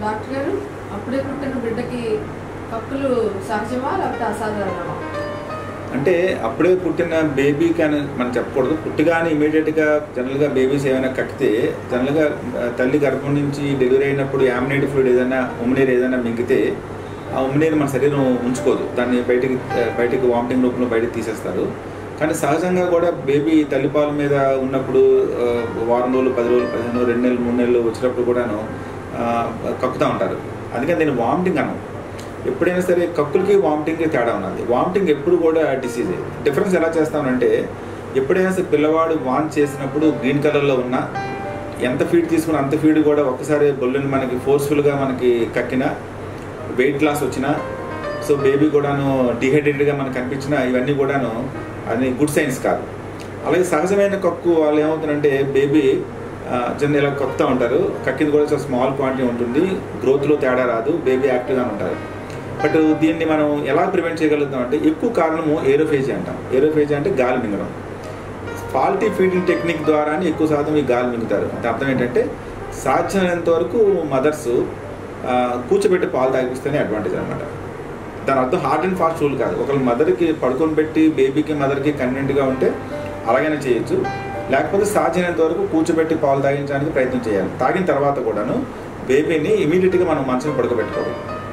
doctor గారు అప్పుడే పుట్టిన బిడ్డకి కక్కులు సహజమా లేకపోతే అసాధారణమా అంటే అప్పుడే పుట్టిన బేబీకి అని మనం చెప్పకూడదు పుట్టిగానే ఇమీడియట్గా జనరల్గా బేబీస్ ఏమైనా కక్కితే జనరల్గా ఆ, తల్లి గర్భం నుంచి డెలివరీ అయినప్పుడు యామినేట్ ఫ్లూయిడ్ ఏదైనా ఉమ్మనీరు ఏదైనా మింగితే ఆ ఉమ్మనీరు మన శరీరం ఉంచుకోదు దాన్ని బయటికి ఆ, బయటికి వామిటింగ్ రూపంలో బయటకు తీసేస్తారు కానీ సహజంగా కూడా బేబీ తల్లిపాల మీద ఉన్నప్పుడు ఆ, వారం రోజులు పది రోజులు పదిహేను రోజులు, రెండు నెలలు మూడు నెలలు వచ్చినప్పుడు కూడాను ఆ, కక్కుతూ ఉంటారు అందుకని దీన్ని వామిటింగ్ అనం ఎప్పుడైనా సరే కక్కులకి వామిటింగ్కి తేడా ఉన్నది వామిటింగ్ ఎప్పుడు కూడా డిసీజ్ డిఫరెన్స్ ఎలా చేస్తామంటే ఎప్పుడైనా సరే పిల్లవాడు వాన్ చేసినప్పుడు గ్రీన్ కలర్లో ఉన్న ఎంత ఫీడ్ తీసుకున్నా అంత ఫీడ్ కూడా ఒక్కసారి బొల్లుని మనకి ఫోర్స్ఫుల్గా మనకి కక్కినా వెయిట్ లాస్ వచ్చినా సో బేబీ కూడాను డిహైడ్రేటెడ్గా మనకు కనిపించినా ఇవన్నీ కూడాను అది గుడ్ సైన్స్ కాదు అలాగే సహజమైన కక్కు వాళ్ళు ఏమవుతుందంటే బేబీ జన్ ఇలా కక్కుతూ ఉంటారు కక్కింది కూడా చాలా స్మాల్ క్వాంటిటీ ఉంటుంది గ్రోత్లో తేడా రాదు బేబీ యాక్టివ్గా ఉంటారు బట్ దీన్ని మనం ఎలా ప్రివెంట్ చేయగలుగుతాం అంటే ఎక్కువ కారణము ఏరోఫేజీ అంటాం ఏరోఫేజీ అంటే గాలి మింగడం ఫాల్టీ ఫీడింగ్ టెక్నిక్ ద్వారానే ఎక్కువ శాతం ఈ గాలి మింగుతారు అంటే అర్థం ఏంటంటే సాధ్యమైనంత వరకు మదర్స్ కూర్చోబెట్టి పాలు తాగిస్తేనే అడ్వాంటేజ్ అనమాట దాని అర్థం హార్డ్ అండ్ ఫాస్ట్ రూల్ కాదు ఒకళ్ళ మదర్కి పడుకొని పెట్టి బేబీకి మదర్కి కన్వీనెంట్గా ఉంటే అలాగైనా చేయొచ్చు లేకపోతే సాధ్యమైనంత వరకు కూర్చోబెట్టి పాలు తాగించడానికి ప్రయత్నం చేయాలి తాగిన తర్వాత కూడాను బేబీని ఇమీడియట్గా మనం మంచం పడుకోబెట్టుకోవడం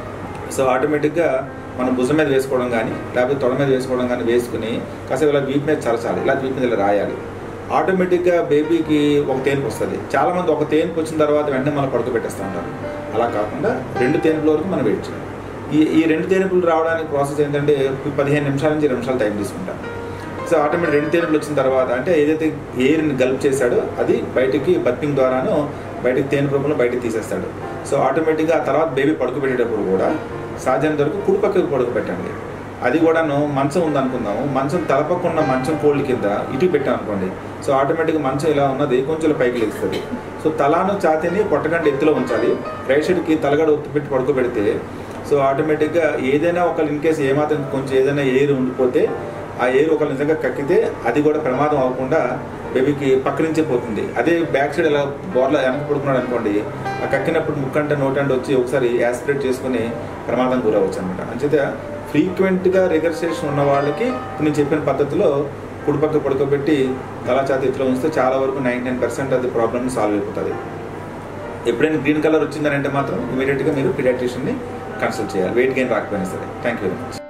సో ఆటోమేటిక్గా మనం భుజం మీద వేసుకోవడం కానీ లేకపోతే తొడ మీద వేసుకోవడం కానీ వేసుకుని కాసేపు ఇలా వీపు మీద చరచాలి ఇలా వీపు మీద ఇలా రాయాలి ఆటోమేటిక్గా బేబీకి ఒక తేనుపు వస్తుంది చాలామంది ఒక తేనుపు వచ్చిన తర్వాత వెంటనే మనం పడుకోబెట్టేస్తూ ఉంటారు అలా కాకుండా రెండు తేనుపుల వరకు మనం వెయిట్ చేయాలి ఈ ఈ రెండు తేనుపులు రావడానికి ప్రాసెస్ ఏంటంటే పదిహేను నిమిషాల నుంచి ఇరవై నిమిషాలు టైం తీసుకుంటాం సో ఆటోమేటిక్ రెండు తేనుపులు వచ్చిన తర్వాత అంటే ఏదైతే ఎయిర్ని గల్ప్ చేశాడో అది బయటికి బర్పింగ్ ద్వారాను బయటికి తేనె రూపంలో బయటికి తీసేస్తాడు సో ఆటోమేటిక్గా ఆ తర్వాత బేబీ పడుకోబెట్టేటప్పుడు కూడా సాధ్యమైనంత వరకు కుడి పక్కకు పడుకోబెట్టండి అది కూడాను మంచం ఉందనుకుందాము మంచం తలపక్కున్న మంచం కోళ్ళ కింద ఇటు పెట్టాం అనుకోండి సో ఆటోమేటిక్గా మంచం ఇలా ఉన్నది కొంచెం ఇలా పైకి లేస్తుంది సో తలాను ఛాతీని పొట్టకంటే ఎత్తులో ఉంచాలి రైట్ సైడ్కి తలగడ ఒత్తి పెట్టి పడుకోబెడితే సో ఆటోమేటిక్గా ఏదైనా ఒకళ్ళు ఇన్ కేసు ఏమాత్రం కొంచెం ఏదైనా ఎయిర్ ఉండిపోతే ఆ ఎయిర్ ఒకళ్ళు నిజంగా కక్కితే అది కూడా ప్రమాదం అవ్వకుండా బేబీకి పక్క నుంచే పోతుంది అదే బ్యాక్ సైడ్ ఇలా బోర్లా వెనక పడుకున్నాడు అనుకోండి ఆ కక్కినప్పుడు ముక్కంట నోటంట వచ్చి ఒకసారి యాస్పిరేట్ చేసుకుని ప్రమాదం గురవచ్చు అనమాట అంచేత ఫ్రీక్వెంట్గా రిగర్సేషన్ ఉన్న వాళ్ళకి ఇప్పుడు నేను చెప్పిన పద్ధతిలో కుడిపక్క పడుకోబెట్టి తలా ఛాతి ఎత్తులో ఉంచితే చాలా వరకు నైంటీ నైన్ పర్సెంట్ అది ప్రాబ్లమ్ సాల్వ్ అయిపోతుంది ఎప్పుడైనా గ్రీన్ కలర్ వచ్చిందని అంటే మాత్రం ఇమీడియట్గా మీరు పీడియాట్రిషియన్ని కన్సల్ట్ చేయాలి వెయిట్ గెయిన్ రాకపోయినా సరే థ్యాంక్ యూ వెరీ మచ్